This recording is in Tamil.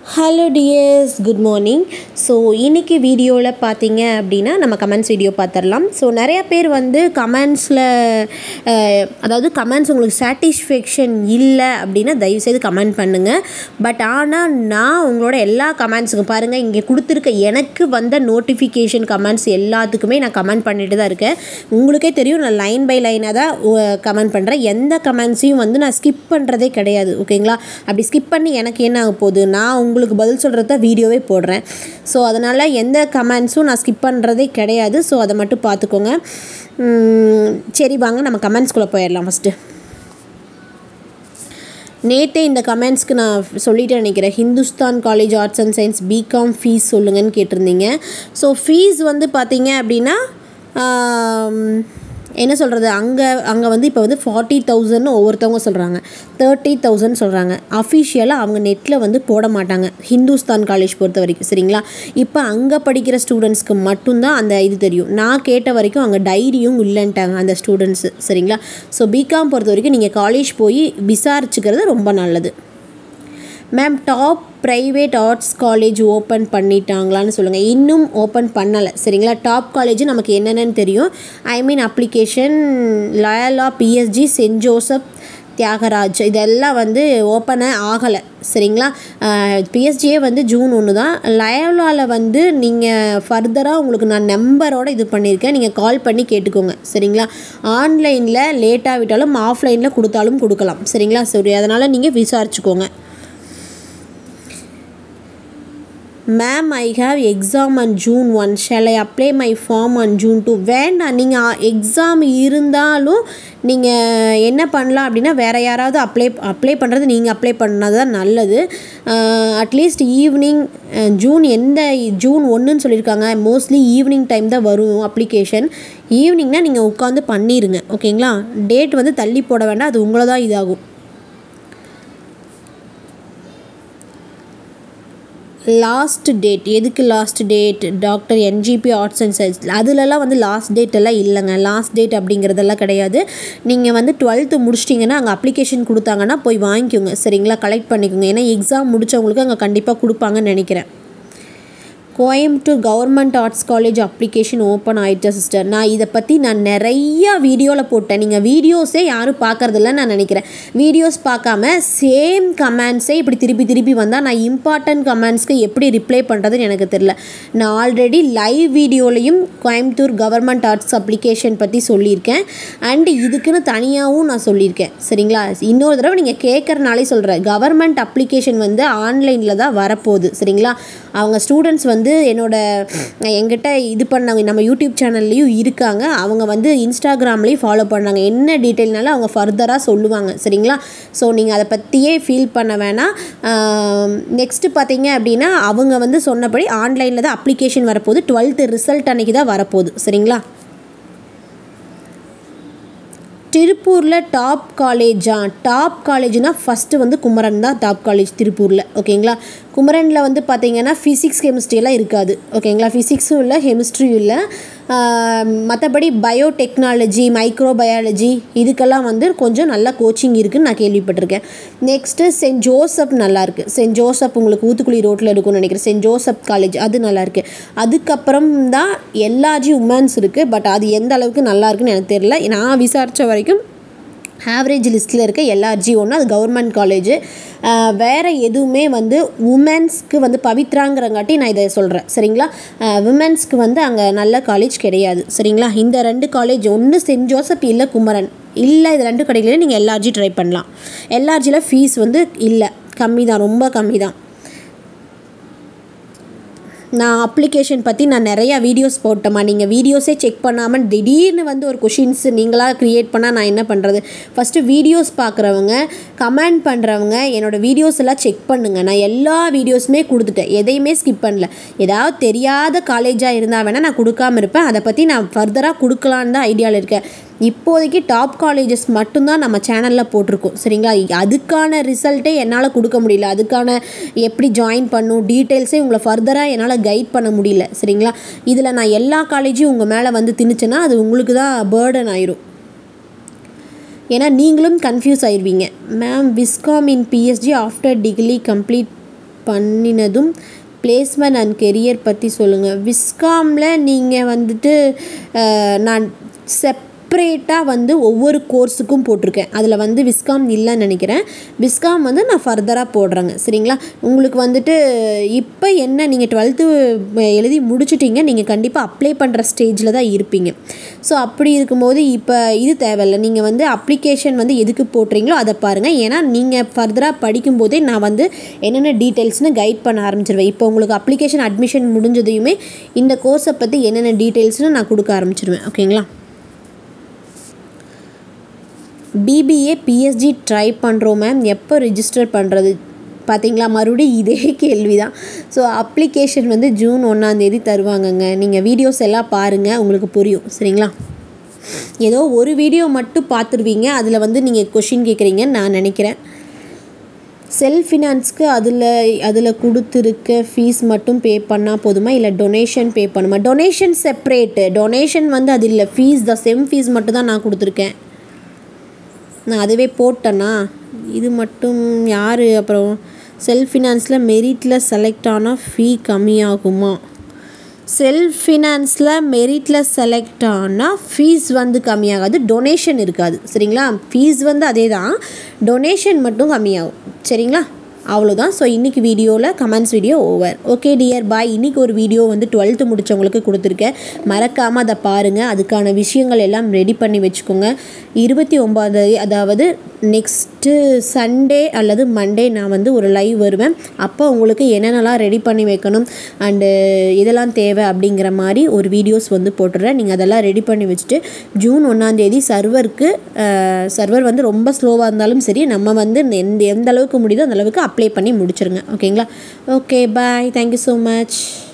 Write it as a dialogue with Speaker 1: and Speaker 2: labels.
Speaker 1: hello dears good morning so இன்றைக்கி வீடியோவில் பார்த்தீங்க அப்படின்னா நம்ம கமெண்ட்ஸ் வீடியோ பார்த்துடலாம் ஸோ நிறைய பேர் வந்து கமெண்ட்ஸில் அதாவது கமெண்ட்ஸ் உங்களுக்கு சாட்டிஸ்ஃபேக்ஷன் இல்லை அப்படின்னா தயவுசெய்து கமெண்ட் பண்ணுங்கள் பட் ஆனால் நான் உங்களோட எல்லா கமெண்ட்ஸுக்கும் பாருங்கள் இங்கே கொடுத்துருக்க எனக்கு வந்த நோட்டிஃபிகேஷன் கமெண்ட்ஸ் எல்லாத்துக்குமே நான் கமெண்ட் பண்ணிட்டு தான் இருக்கேன் உங்களுக்கே தெரியும் நான் லைன் பை லைனாக தான் கமெண்ட் பண்ணுறேன் எந்த கமெண்ட்ஸையும் வந்து நான் ஸ்கிப் பண்ணுறதே கிடையாது ஓகேங்களா அப்படி ஸ்கிப் பண்ணி எனக்கு என்ன ஆக போகுது நான் உங்களுக்கு பதில் சொல்கிறத வீடியோவே போடுறேன் ஸோ அதனால் எந்த கமெண்ட்ஸும் நான் ஸ்கிப் பண்ணுறதே கிடையாது ஸோ அதை மட்டும் பார்த்துக்கோங்க உம், சரி வாங்க நம்ம கமெண்ட்ஸ்குள்ளே போயிடலாம் ஃபஸ்ட்டு நேற்றே இந்த கமெண்ட்ஸ்க்கு நான் சொல்லிட்டு நினைக்கிறேன் Hindustan college arts and science BCom fees சொல்லுங்கன்னு கேட்டிருந்தீங்க ஸோ ஃபீஸ் வந்து பார்த்தீங்க அப்படின்னா ஆம், என்ன சொல்கிறது அங்கே அங்கே வந்து இப்போ வந்து ஃபார்ட்டி தௌசண்ட்னு ஒவ்வொருத்தவங்க சொல்கிறாங்க தேர்ட்டி தௌசண்ட் சொல்கிறாங்க அஃபிஷியலாக அவங்க நெட்டில் வந்து போட மாட்டாங்க ஹிந்துஸ்தான் காலேஜ் பொறுத்த வரைக்கும் சரிங்களா இப்போ அங்கே படிக்கிற ஸ்டூடெண்ட்ஸ்க்கு மட்டும்தான் அந்த இது தெரியும் நான் கேட்ட வரைக்கும் அங்கே டைரியும் இல்லைன்ட்டாங்க அந்த ஸ்டூடெண்ட்ஸு சரிங்களா ஸோ பிகாம் பொறுத்த வரைக்கும் நீங்கள் காலேஜ் போய் விசாரிச்சுக்கிறது ரொம்ப நல்லது ma'am top private arts college open பண்ணிட்டாங்களான்னு சொல்லுங்கள் இன்னும் ஓப்பன் பண்ணலை சரிங்களா டாப் காலேஜ் நமக்கு என்னென்னு தெரியும் I mean application Loyola PSG Saint Joseph Thiagaraj இதெல்லாம் வந்து ஓப்பனே ஆகலை சரிங்களா பிஎஸ்ஜியே வந்து ஜூன் ஒன்று தான் லயலாவில் வந்து நீங்கள் ஃபர்தராக உங்களுக்கு நான் நம்பரோட இது பண்ணியிருக்கேன் நீங்கள் கால் பண்ணி கேட்டுக்கோங்க சரிங்களா ஆன்லைனில் லேட்டாக விட்டாலும் ஆஃப்லைனில் கொடுத்தாலும் கொடுக்கலாம் சரிங்களா சரி அதனால் நீங்கள் விசாரிச்சுக்கோங்க ma'am I have exam on June one shall I apply my form on June two வேண்டாம் நீங்கள் எக்ஸாம் இருந்தாலும் நீங்கள் என்ன பண்ணலாம் அப்படின்னா வேறு யாராவது அப்ளை அப்ளை பண்ணுறது நீங்கள் அப்ளை பண்ணது தான் நல்லது அட்லீஸ்ட் ஈவினிங் ஜூன் எந்த ஜூன் ஒன்றுன்னு சொல்லியிருக்காங்க மோஸ்ட்லி ஈவினிங் டைம் தான் வரும் அப்ளிகேஷன் ஈவினிங்னா நீங்கள் உட்காந்து பண்ணிடுங்க ஓகேங்களா டேட் வந்து தள்ளி போட வேண்டாம் அது உங்களை தான் இதாகும் லாஸ்ட் டேட் எதுக்கு last date doctor NGP arts and science அதுலலாம் வந்து லாஸ்ட் டேட் எல்லாம் இல்லைங்க லாஸ்ட் டேட் அப்படிங்கிறதெல்லாம் கிடையாது நீங்கள் வந்து டுவெல்த்து முடிச்சிட்டிங்கன்னா அங்கே அப்ளிகேஷன் கொடுத்தாங்கன்னா போய் வாங்கிக்கோங்க சரிங்களா கலெக்ட் பண்ணிக்கோங்க ஏன்னா எக்ஸாம் முடித்தவங்களுக்கு அங்கே கண்டிப்பாக கொடுப்பாங்கன்னு நினைக்கிறேன் Coimbatore government arts college application open ஆயிடுச்சு சிஸ்டர் நான் இதை பற்றி நான் நிறையா வீடியோவில் போட்டேன் நீங்கள் வீடியோஸே யாரும் பார்க்கறதில்ல நான் நினைக்கிறேன் வீடியோஸ் பார்க்காம சேம் கமெண்ட்ஸே இப்படி திருப்பி திருப்பி வந்தால் நான் இம்பார்ட்டன்ட் கமெண்ட்ஸ்க்கு எப்படி ரிப்ளை பண்ணுறதுன்னு எனக்கு தெரில நான் ஆல்ரெடி லைவ் வீடியோலையும் கோயம்புத்தூர் கவர்மெண்ட் ஆர்ட்ஸ் அப்ளிகேஷன் பற்றி சொல்லியிருக்கேன் அண்டு இதுக்குன்னு தனியாகவும் நான் சொல்லியிருக்கேன் சரிங்களா இன்னொரு தடவை நீங்கள் கேட்குறனாலே சொல்கிறேன் கவர்மெண்ட் அப்ளிகேஷன் வந்து ஆன்லைனில் தான் வரப்போகுது சரிங்களா அவங்க ஸ்டூடெண்ட்ஸ் வந்து என்னோட எங்கிட்ட இது பண்ணவங்க நம்ம யூடியூப் சேனல்லையும் இருக்காங்க அவங்க வந்து இன்ஸ்டாகிராம்லேயும் ஃபாலோ பண்ணாங்க என்ன டீட்டெயில்னாலும் அவங்க ஃபர்தராக சொல்லுவாங்க சரிங்களா ஸோ நீங்கள் அதை பற்றியே ஃபீல் பண்ண வேணாம் நெக்ஸ்ட்டு பார்த்தீங்க அப்படின்னா அவங்க வந்து சொன்னபடி ஆன்லைனில் தான் அப்ளிகேஷன் வரப்போகுது டுவெல்த்து ரிசல்ட் அன்னைக்கு தான் வரப்போகுது சரிங்களா திருப்பூரில் டாப் காலேஜா டாப் காலேஜ்னால் ஃபஸ்ட்டு வந்து குமரன் தான் டாப் காலேஜ் திருப்பூரில் ஓகேங்களா குமரனில் வந்து பார்த்தீங்கன்னா ஃபிசிக்ஸ் கெமிஸ்ட்ரியெல்லாம் இருக்காது ஓகேங்களா ஃபிசிக்ஸும் இல்லை கெமிஸ்ட்ரியும் இல்லை மற்றபடி பயோடெக்னாலஜி மைக்ரோபயாலஜி இதுக்கெல்லாம் வந்து கொஞ்சம் நல்ல கோச்சிங் இருக்குதுன்னு நான் கேள்விப்பட்டிருக்கேன் நெக்ஸ்ட்டு சென்ட் ஜோசப் நல்லாயிருக்கு சென்ட் ஜோசப் உங்களுக்கு ஊத்துக்குளி ரோட்டில் இருக்கும்னு நினைக்கிறேன் சென்ட் ஜோசப் காலேஜ் அது நல்லாயிருக்கு அதுக்கப்புறம் தான் எல்ஆர்ஜி உமன்ஸ் இருக்குது பட் அது எந்த அளவுக்கு நல்லா இருக்குன்னு எனக்கு தெரியல நான் விசாரித்த வரைக்கும் ஆவரேஜ் லிஸ்ட்டில் இருக்க எல்ஆர்ஜி ஒன்று அது கவர்மெண்ட் காலேஜு வேறு எதுவுமே வந்து உமன்ஸ்க்கு வந்து பவித்ராங்கிறங்காட்டி நான் இதை சொல்கிறேன் சரிங்களா உமன்ஸ்க்கு வந்து அங்கே நல்ல காலேஜ் கிடையாது சரிங்களா இந்த ரெண்டு காலேஜ் ஒன்று சென்ட் ஜோசப் இல்லை குமரன் இல்லை இது ரெண்டு கடையிலையும் நீங்கள் எல்ஆர்ஜி ட்ரை பண்ணலாம் எல்ஆர்ஜியில் ஃபீஸ் வந்து இல்லை கம்மி தான் ரொம்ப கம்மி தான் நான் அப்ளிகேஷன் பற்றி நான் நிறையா வீடியோஸ் போட்டேம்மா நீங்கள் வீடியோஸே செக் பண்ணாமல் திடீர்னு வந்து ஒரு கொஷின்ஸ் நீங்களாக க்ரியேட் பண்ணால் நான் என்ன பண்ணுறது ஃபஸ்ட்டு வீடியோஸ் பார்க்குறவங்க கமெண்ட் பண்ணுறவங்க என்னோடய வீடியோஸ் எல்லாம் செக் பண்ணுங்கள் நான் எல்லா வீடியோஸுமே கொடுத்துட்டேன் எதையுமே ஸ்கிப் பண்ணல ஏதாவது தெரியாத காலேஜாக இருந்தால் வேணால் நான் கொடுக்காம இருப்பேன் அதை பற்றி நான் ஃபர்தராக கொடுக்கலான்னு தான் ஐடியாவில் இருக்கேன் இப்போதைக்கு டாப் காலேஜஸ் மட்டும்தான் நம்ம சேனலில் போட்டிருக்கோம் சரிங்களா அதுக்கான ரிசல்ட்டே என்னால் கொடுக்க முடியல அதுக்கான எப்படி ஜாயின் பண்ணும் டீட்டெயில்ஸே உங்களை ஃபர்தராக என்னால் கைட் பண்ண முடியல சரிங்களா இதில் நான் எல்லா காலேஜும் உங்கள் மேலே வந்து திணிச்சேன்னா அது உங்களுக்கு தான் பேர்டன் ஆயிரும் ஏன்னா நீங்களும் கன்ஃபியூஸ் ஆயிடுவீங்க ma'am viscom in PSG after degree complete பண்ணினதும் பிளேஸ்மெண்ட் அண்ட் கெரியர் பற்றி சொல்லுங்கள் விஸ்காமில் நீங்கள் வந்துட்டு அஹ், நான் செப்ரேட்டாக வந்து ஒவ்வொரு கோர்ஸுக்கும் போட்டிருக்கேன் அதில் வந்து விஸ்காம் இல்லைன்னு நினைக்கிறேன் விஸ்காம் வந்து நான் ஃபர்தராக போடுறேங்க சரிங்களா உங்களுக்கு வந்துட்டு இப்போ என்ன நீங்கள் டுவெல்த்து எழுதி முடிச்சிட்டீங்க நீங்கள் கண்டிப்பாக அப்ளை பண்ணுற ஸ்டேஜில் தான் இருப்பீங்க ஸோ அப்படி இருக்கும்போது இப்போ இது தேவையில்லை நீங்கள் வந்து அப்ளிகேஷன் வந்து எதுக்கு போடுறீங்களோ அதை பாருங்கள் ஏன்னா நீங்கள் ஃபர்தராக படிக்கும்போதே நான் வந்து என்னென்ன டீட்டெயில்ஸ்னு கைட் பண்ண ஆரம்பிச்சிருவேன் இப்போ உங்களுக்கு அப்ளிகேஷன் அட்மிஷன் முடிஞ்சதையுமே இந்த கோர்ஸை பற்றி என்னென்ன டீட்டெயில்ஸ்னு நான் கொடுக்க ஆரம்பிச்சிருவேன் ஓகேங்களா பிபிஏ பிஎஸ்ஜி ட்ரை பண்ணுறோம் மேம் எப்போ ரிஜிஸ்டர் பண்ணுறது பார்த்தீங்களா மறுபடியும் இதே கேள்வி தான் ஸோ அப்ளிகேஷன் வந்து ஜூன் ஒன்றாந்தேதி தருவாங்கங்க நீங்கள் வீடியோஸ் எல்லாம் பாருங்கள் உங்களுக்கு புரியும் சரிங்களா ஏதோ ஒரு வீடியோ மட்டும் பார்த்துருவீங்க அதில் வந்து நீங்கள் கொஷின் கேட்குறீங்கன்னு நான் நினைக்கிறேன் செல்ஃப் ஃபினான்ஸ்க்கு அதில் அதில் கொடுத்துருக்க ஃபீஸ் மட்டும் பே பண்ணால் போதுமா இல்லை டொனேஷன் பே பண்ணுமா டொனேஷன் செப்ரேட்டு டொனேஷன் வந்து அது இல்லை ஃபீஸ் தான் செம் ஃபீஸ் மட்டும் தான் நான் கொடுத்துருக்கேன் நான் அதுவே போட்டேன்னா இது மட்டும் யார் அப்புறம் செல்ஃப் ஃபினான்ஸில் மெரிட்டில் செலக்ட் ஆனால் ஃபீ கம்மியாகுமா செல்ஃப் ஃபினான்ஸில் மெரிட்டில் செலக்ட் ஆனால் ஃபீஸ் வந்து கம்மியாகாது டொனேஷன் இருக்காது சரிங்களா ஃபீஸ் வந்து அதே தான் டொனேஷன் மட்டும் கம்மியாகும் சரிங்களா அவ்வளோதான் ஸோ இன்றைக்கி வீடியோவில் comments video over okay dear bye இன்றைக்கி ஒரு வீடியோ வந்து டுவெல்த்து முடித்தவங்களுக்கு கொடுத்துருக்கேன் மறக்காமல் அதை பாருங்கள் அதுக்கான விஷயங்கள் எல்லாம் ரெடி பண்ணி வச்சுக்கோங்க இருபத்தி ஒம்பதாந்தேதி அதாவது நெக்ஸ்ட்டு சண்டே அல்லது மண்டே நான் வந்து ஒரு லைவ் வருவேன் அப்போ உங்களுக்கு என்னென்னலாம் ரெடி பண்ணி வைக்கணும் அண்டு இதெல்லாம் தேவை அப்படிங்கிற மாதிரி ஒரு வீடியோஸ் வந்து போட்டுடுறேன் நீங்கள் அதெல்லாம் ரெடி பண்ணி வச்சுட்டு ஜூன் ஒன்றாந்தேதி சர்வருக்கு சர்வர் வந்து ரொம்ப ஸ்லோவாக இருந்தாலும் சரி நம்ம வந்து எந்த எந்த அளவுக்கு முடியுதோ அந்த அளவுக்கு அப்ளை பண்ணி முடிச்சிருங்க ஓகேங்களா okay bye thank you so much